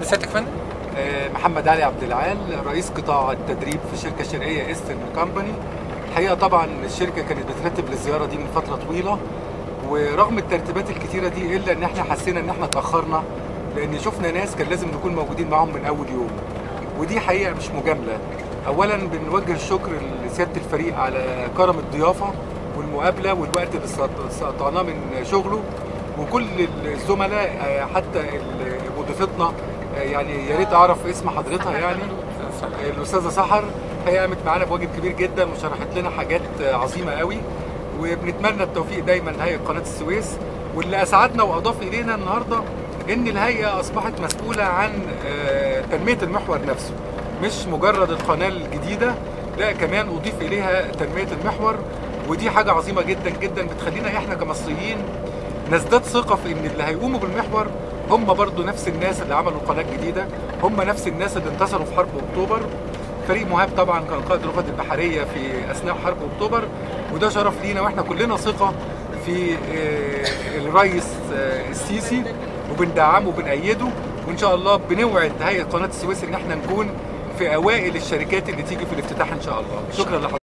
بسيادتك فندم آه، محمد علي عبد العال رئيس قطاع التدريب في شركه شرقيه ايسترن كامباني الحقيقه طبعا الشركه كانت بترتب للزياره دي من فتره طويله ورغم الترتيبات الكتيره دي الا ان احنا حسينا ان احنا اتاخرنا لان شفنا ناس كان لازم نكون موجودين معاهم من اول يوم ودي حقيقه مش مجامله اولا بنوجه الشكر لسياده الفريق على كرم الضيافه والمقابله والوقت اللي استقطعناه من شغله وكل الزملاء آه، حتى ال- مضيفتنا آه، يعني يا ريت اعرف اسم حضرتها يعني الاستاذه سحر هي قامت معانا بواجب كبير جدا وشرحت لنا حاجات عظيمه قوي وبنتمنى التوفيق دايما لهيئه قناه السويس واللي اسعدنا واضاف الينا النهارده ان الهيئه اصبحت مسؤوله عن آه، تنميه المحور نفسه مش مجرد القناه الجديده لا كمان اضيف اليها تنميه المحور ودي حاجه عظيمه جدا جدا بتخلينا احنا كمصريين نزداد ثقه في ان اللي هيقوموا بالمحور هم برضو نفس الناس اللي عملوا القناه الجديده هم نفس الناس اللي انتصروا في حرب اكتوبر فريق مهاب طبعا كان قائد الرفد البحريه في اثناء حرب اكتوبر وده شرف لينا واحنا كلنا ثقه في آه، الرئيس آه، السيسي وبندعمه وبنأيده وان شاء الله بنوعد هيئه قناه السويس ان احنا نكون في اوائل الشركات اللي تيجي في الافتتاح ان شاء الله شكرا لحضرتك